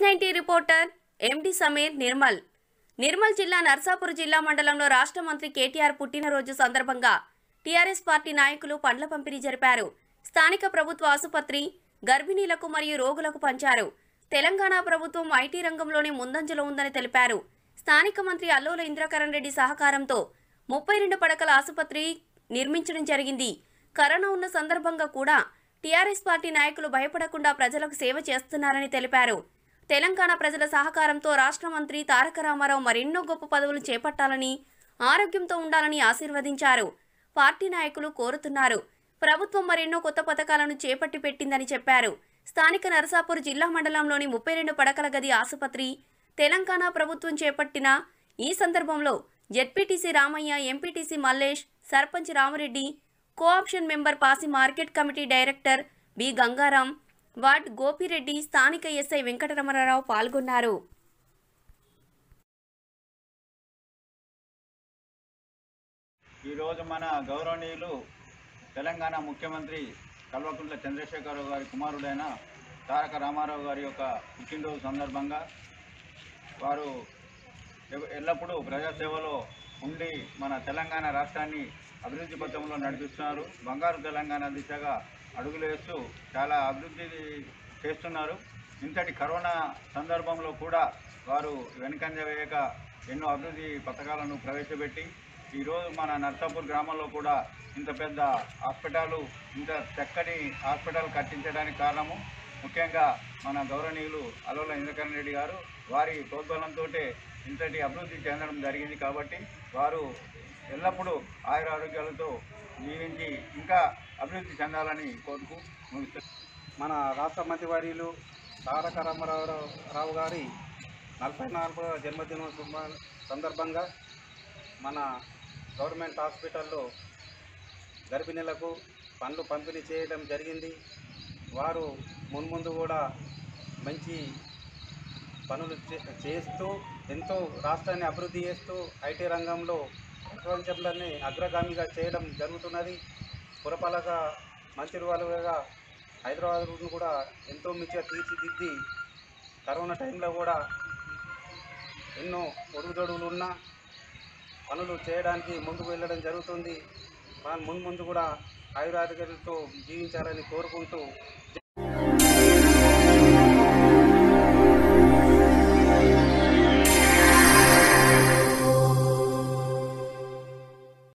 ninety reporter MD Sameer Nirmal Nirmal జిల్లా నర్సాపూర్ జిల్లా మండలంలో రాష్ట్ర మంత్రి కేటీఆర్ పుట్టినరోజు సందర్భంగా టీఆర్ఎస్ పార్టీ నాయకులు పండ్ల పంపిణీ జరిపారు స్థానిక ప్రభుత్వ ఆసుపత్రి గర్భిణీలకు మరియు రోగులకు పంచారు తెలంగాణ ప్రభుత్వం ఐటీ రంగంలోనే ముందంజలో ఉందని తెలిపారు స్థానిక మంత్రి అల్లోల ఇంద్రకరణ్ రెడ్డి సహకారంతో ముప్పై రెండు పడకల ఆసుపత్రి నిర్మించడం జరిగింది కరోనా ఉన్న సందర్భంగా కూడా టీఆర్ఎస్ పార్టీ నాయకులు భయపడకుండా ప్రజలకు సేవ చేస్తున్నారని తెలిపారు తెలంగాణ ప్రజల సహకారంతో రాష్ట్ర మంత్రి తారక రామారావు మరెన్నో గొప్ప పదవులు చేపట్టాలని ఆరోగ్యంతో ఉండాలని ఆశీర్వదించారు పార్టీ నాయకులు కోరుతున్నారు ప్రభుత్వం మరెన్నో కొత్త పథకాలను చేపట్టి పెట్టిందని చెప్పారు స్థానిక నరసాపూర్ జిల్లా మండలంలోని ముప్పై రెండు పడకల గది ఆసుపత్రి తెలంగాణ ప్రభుత్వం చేపట్టిన ఈ సందర్భంలో ZPTC Ramaiah MPTC Mallesh sarpanch Ramareddy cooption member Pasi market committee director B Gangaram ward Gopireddy స్థానిక ఎస్ఐ వెంకటరమణారావు పాల్గొన్నారు ఈరోజు మన గౌరవనీయులు తెలంగాణ ముఖ్యమంత్రి కల్వకుంట్ల చంద్రశేఖరరావు గారి కుమారుడైన తారక రామారావు గారి యొక్క పుట్టినరోజు సందర్భంగా వారు ఎవ- ఎల్లప్పుడూ ప్రజాసేవలో ఉండి మన తెలంగాణ రాష్ట్రాన్ని అభివృద్ధి పథంలో నడిపిస్తున్నారు బంగారు తెలంగాణ దిశగా అడుగులు వేస్తూ చాలా అభివృద్ధి చేస్తున్నారు ఇంతటి కరోనా సందర్భంలో కూడా వారు వెనుకంజ వేయక ఎన్నో అభివృద్ధి పథకాలను ప్రవేశపెట్టి ఈరోజు మన నర్సాపూర్ గ్రామంలో కూడా ఇంత పెద్ద హాస్పిటల్ ఇంత చక్కని హాస్పిటల్ కట్టించడానికి కారణము ముఖ్యంగా మన గౌరవనీయులు అలోల ఇంద్రకరణ్ రెడ్డి గారు వారి ప్రోద్బలంతో ఇంతటి అభివృద్ధి చెందడం జరిగింది కాబట్టి వారు ఎల్లప్పుడూ ఆయుర ఆరోగ్యాలతో జీవించి ఇంకా అభివృద్ధి చెందాలని కోరుకు ముగిస్తారు మన రాష్ట్ర మంత్రివర్యులు తారక రామారావు రావు గారి నలభై నాలుగవ జన్మదినోత్సవం సందర్భంగా మన గవర్నమెంట్ హాస్పిటల్లో గర్భిణీలకు పండ్లు పంపిణీ చేయడం జరిగింది వారు మున్ముందు కూడా మంచి పనులు చే- చేస్తూ ఎంతో రాష్ట్రాన్ని అభివృద్ధి చేస్తూ ఐటీ రంగంలో ప్రపంచంలోనే అగ్రగామిగా చేయడం జరుగుతున్నది పురపాలక మంత్రివాలుగా హైదరాబాద్ను కూడా ఎంతో మంచిగా తీర్చిదిద్ది కరోనా టైంలో కూడా ఎన్నో ఒడుగుదొడుగులు ఉన్నా పనులు చేయడానికి ముందుకు వెళ్ళడం జరుగుతుంది మన ముందు ముందు కూడా ఆయురారోగ్యాలతో జీవించాలని కోరుకుంటూ